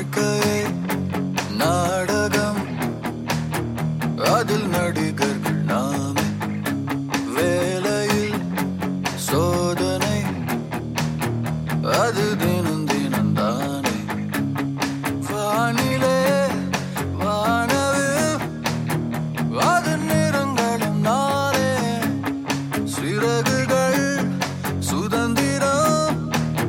வாழ்க்கையே நாடகம் அதில் நடிகர்கள் நாமே வேலையில் சோதனை அது தினம் தினம் தானே வானிலே வானவில் அதன் நிறங்களும் நானே சிறகுகள் சுதந்திரம்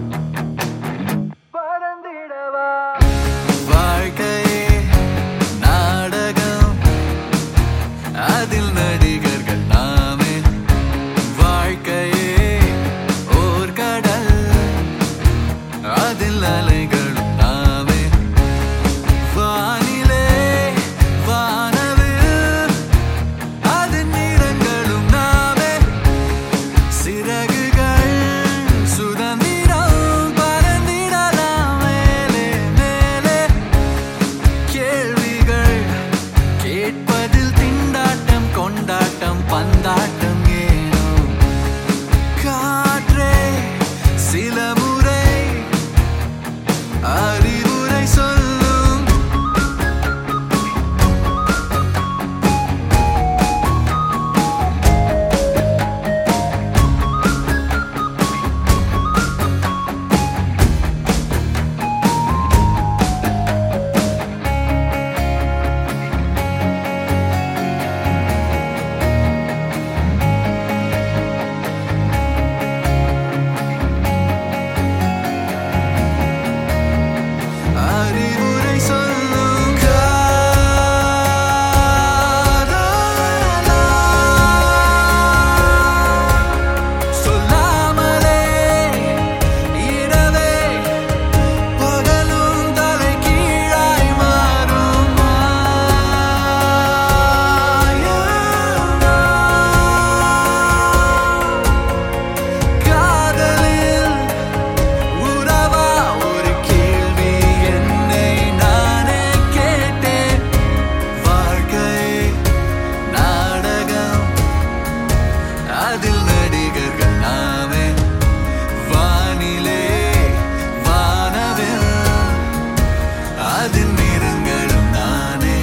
பறந்திடவா வாழ்க்கையே நாடகம் அதில் நடிகர்கள் நாமே வாழ்க்கையே ஓர் கடல் அதில் அலைகளும் நாமே வானிலே வானவில் அதன் நிறங்களும் நாமே சிறகுகள் சுதந்திரம் பறந்திடலாம் மேலே மேலே கேள்விகள் கேட்பதில் திண்டாட்டம் கொண்டாட்டம் பந்தாட்டம் ஏனோ காற்றே சில முறை அறிவுரை சொல்லும் அறிவுரை சொல்லும் காதலா சொல்லாமலே இரவே பகலும் தலை கீழாய் மாறும் காதலில் உறவா ஒரு கேள்வி என்னை நானே கேட்டேன் வாழ்க்கை நாடகம் அதில் நடிகர்கள் நாமே வானிலே வானவில் அதில் நிறங்களும் நானே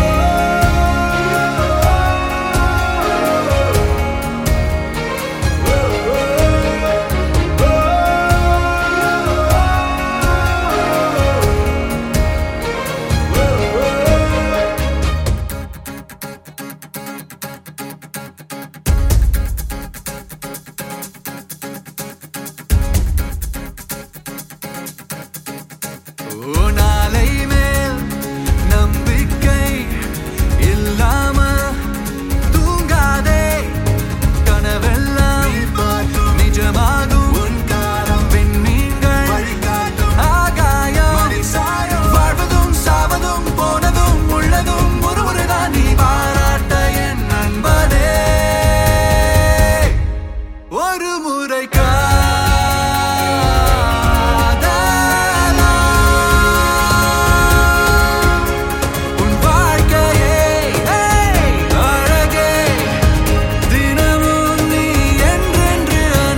ஓ நாளை மேல் நம்பிக்கை இல்லாம தூங்காதே கனவெல்லாம் நிஜமாகும் உன் காலம் பெண்மீன்கள் ஆகாயம் வாழ்வதும் சாவதும் போனதும் உள்ளதும் ஒரு முறைதான் நீ பாராட்ட என் நண்பனே ஒரு முறை காதலா உன் வாழ்க்கையே அழகே தினமும் நீ என்றென்று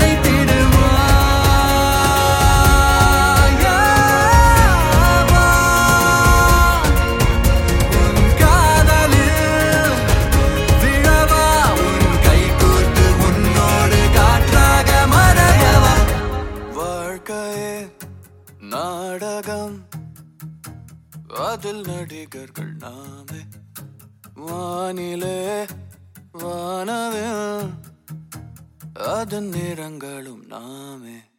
அணைத்திடுவாய் உன் காதலில் விழவா உன் கைகோர்த்து உன்னோடு காற்றாக மறையவா வாழ்க்கையே நாடகம் அதில் நடிகர்கள் நாமே வானிலே வானவில் அதன் நிறங்களும் நாமே